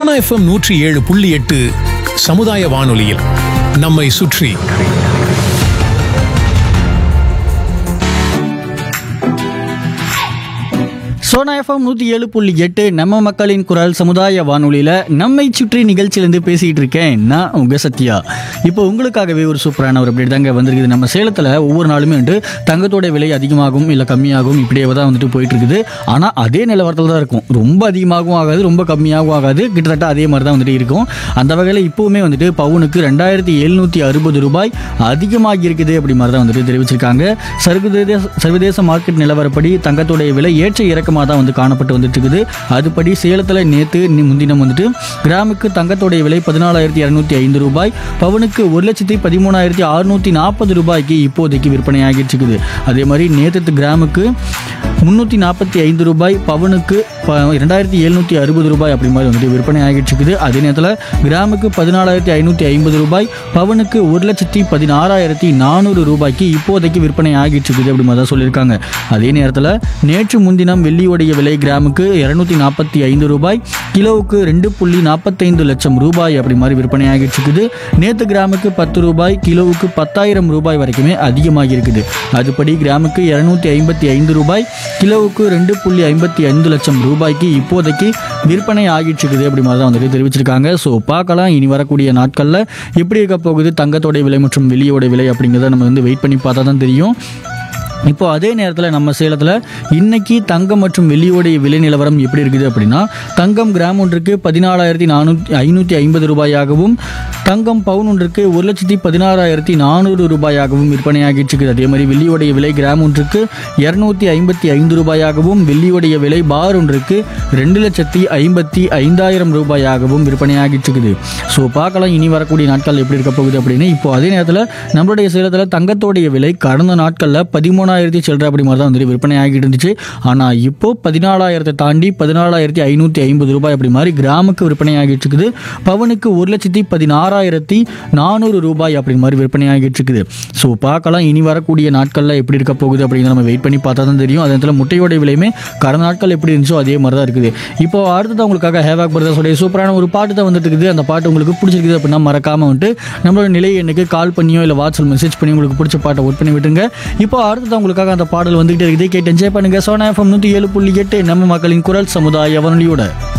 Sona FM நூற்றி ஏழு புள்ளி எட்டு சமுதாய வானொலியில் நம்மை சுற்றி சோனா எஃப்எம் நூற்றி ஏழு புள்ளி எட்டு நம்ம மக்களின் குரல் சமுதாய வானொலியில் நம்மை சுற்றி நிகழ்ச்சியிலேருந்து பேசிகிட்டு இருக்கேன் நான் உங்கள் சத்யா இப்போ உங்களுக்காகவே ஒரு சூப்பரான ஒரு அப்டேட் தாங்க வந்திருக்குது நம்ம சேலத்தில் ஒவ்வொரு நாளுமே வந்துட்டு தங்கத்தோட விலை அதிகமாகும் இல்லை கம்மியாகும் இப்படியே தான் வந்துட்டு போயிட்டு இருக்குது ஆனால் அதே நிலவரத்தில் தான் இருக்கும் ரொம்ப அதிகமாகவும் ஆகாது ரொம்ப கம்மியாகவும் ஆகாது கிட்டத்தட்ட அதே மாதிரி தான் வந்துட்டு இருக்கும் அந்த வகையில் இப்போவுமே வந்துட்டு பவுனுக்கு ரெண்டாயிரத்தி எழுநூற்றி அறுபது ரூபாய் அதிகமாகி இருக்குது அப்படி மாதிரி தான் வந்துட்டு தெரிவிச்சிருக்காங்க சர்வதேச சர்வதேச மார்க்கெட் நிலவரப்படி தங்கத்தோடைய விலை ஏற்ற இறக்கமாக தான் வந்து காணப்பட்டு வந்துட்டு இருக்குது அதுபடி சேலத்தில் நேற்று முன்தினம் வந்துட்டு கிராமுக்கு தங்கத்தோடைய விலை பதினாலாயிரத்தி இரநூத்தி ஐந்து ரூபாய் பவுனுக்கு ஒரு லட்சத்தி பதிமூணாயிரத்தி அறுநூற்றி நாற்பது ரூபாய்க்கு இப்போதைக்கு விற்பனை ஆகிட்டு இருக்குது அதே மாதிரி நேற்று கிராமுக்கு முந்நூற்றி நாற்பத்தி ஐந்து ரூபாய் பவுனுக்கு ப ரெண்டாயிரத்தி எழுநூற்றி அறுபது ரூபாய் அப்படி மாதிரி வந்துட்டு விற்பனை ஆகிட்டு இருக்குது அதே நேரத்தில் கிராமுக்கு பதினாலாயிரத்தி ஐநூற்றி ஐம்பது ரூபாய் பவுனுக்கு ஒரு லட்சத்தி பதினாறாயிரத்தி நானூறு ரூபாய்க்கு இப்போதைக்கு விற்பனை ஆகிட்டு இருக்குது அப்படி மாதிரி தான் சொல்லியிருக்காங்க அதே நேரத்தில் நேற்று முன்தினம் வெள்ளியோடைய விலை கிராமுக்கு இரநூத்தி நாற்பத்தி ஐந்து ரூபாய் கிலோவுக்கு ரெண்டு புள்ளி நாற்பத்தைந்து லட்சம் ரூபாய் அப்படி மாதிரி விற்பனை ஆகிட்டு இருக்குது நேற்று கிராமுக்கு பத்து ரூபாய் கிலோவுக்கு பத்தாயிரம் ரூபாய் வரைக்குமே அதிகமாகி இருக்குது அதுபடி கிராமுக்கு இரநூத்தி ஐம்பத்தி ஐந்து ரூபாய் கிலோவுக்கு ரெண்டு புள்ளி ஐம்பத்தி ஐந்து லட்சம் ரூபாய்க்கு இப்போதைக்கு விற்பனை ஆகிட்டு இருக்குது அப்படி மாதிரி தான் வந்துட்டு தெரிவிச்சிருக்காங்க ஸோ பார்க்கலாம் இனி வரக்கூடிய நாட்களில் எப்படி இருக்க போகுது தங்கத்தோடைய விலை மற்றும் வெள்ளியோட விலை அப்படிங்கிறத நம்ம வந்து வெயிட் பண்ணி பார்த்தா தான் தெரியும் இப்போ அதே நேரத்தில் நம்ம சேலத்தில் இன்னைக்கு தங்கம் மற்றும் வெள்ளியோடைய விலை நிலவரம் எப்படி இருக்குது அப்படின்னா தங்கம் கிராம் ஒன்றுக்கு பதினாலாயிரத்தி நானூற்றி ஐநூற்றி ஐம்பது ரூபாயாகவும் தங்கம் பவுன் ஒன்றுக்கு ஒரு லட்சத்தி பதினாறாயிரத்தி நானூறு ரூபாயாகவும் விற்பனையாகிட்டு இருக்குது அதே மாதிரி வெள்ளியோடைய விலை கிராம் ஒன்றுக்கு இரநூத்தி ஐம்பத்தி ஐந்து ரூபாயாகவும் வெள்ளியோடைய விலை பார் ஒன்றுக்கு ரெண்டு லட்சத்தி ஐம்பத்தி ஐந்தாயிரம் ரூபாயாகவும் விற்பனையாகிட்டு இருக்குது ஸோ பார்க்கலாம் இனி வரக்கூடிய நாட்கள் எப்படி இருக்க போகுது அப்படின்னு இப்போ அதே நேரத்தில் நம்மளுடைய சேலத்தில் தங்கத்தோடைய விலை கடந்த நாட்களில் பதிமூணாயிரத்தி சில்லற அப்படி மாதிரி தான் வந்துட்டு விற்பனை ஆகிட்டு இருந்துச்சு ஆனால் இப்போ பதினாலாயிரத்தை தாண்டி பதினாலாயிரத்தி ஐநூற்றி ஐம்பது ரூபாய் அப்படி மாதிரி கிராமுக்கு விற்பனை ஆகிட்டு இருக்குது பவனுக்கு ஒரு லட்சத்தி பதினாறாயிரத்தி நானூறு ரூபாய் அப்படி மாதிரி விற்பனை ஆகிட்டு இருக்குது ஸோ பார்க்கலாம் இனி வரக்கூடிய நாட்களில் எப்படி இருக்க போகுது அப்படிங்கிறத நம்ம வெயிட் பண்ணி பார்த்தா தான் தெரியும் அதே நேரத்தில் முட்டையோட விலையுமே கடந்த நாட்கள் எப்படி இருந்துச்சோ அதே மாதிரி தான் இருக்குது இப்போ அடுத்தது உங்களுக்காக ஹேவாக் பிரதர்ஸோடைய சூப்பரான ஒரு பாட்டு தான் வந்துட்டு இருக்குது அந்த பாட்டு உங்களுக்கு பிடிச்சிருக்குது அப்படின்னா மறக்காமல் வந்துட்டு நம்மளோட நிலை எண்ணுக்கு கால் பண்ணியோ இல்லை வாட்ஸ்அப் மெசேஜ் பண்ணி உங்களுக்கு பிடிச்ச பாட்டை ஒர்க் பண்ணி விட்டுங்க இப்போ அடுத்தது உங்களுக்காக அந்த பாடல் வந்துகிட்டே இருக்குது கேட்டு என்ஜாய் பண்ணுங்க சோனா எஃப்எம் நூற்றி ஏழு புள்ளி எட்டு நம்ம மக்களின் குரல் சமுதாய வானொலியோட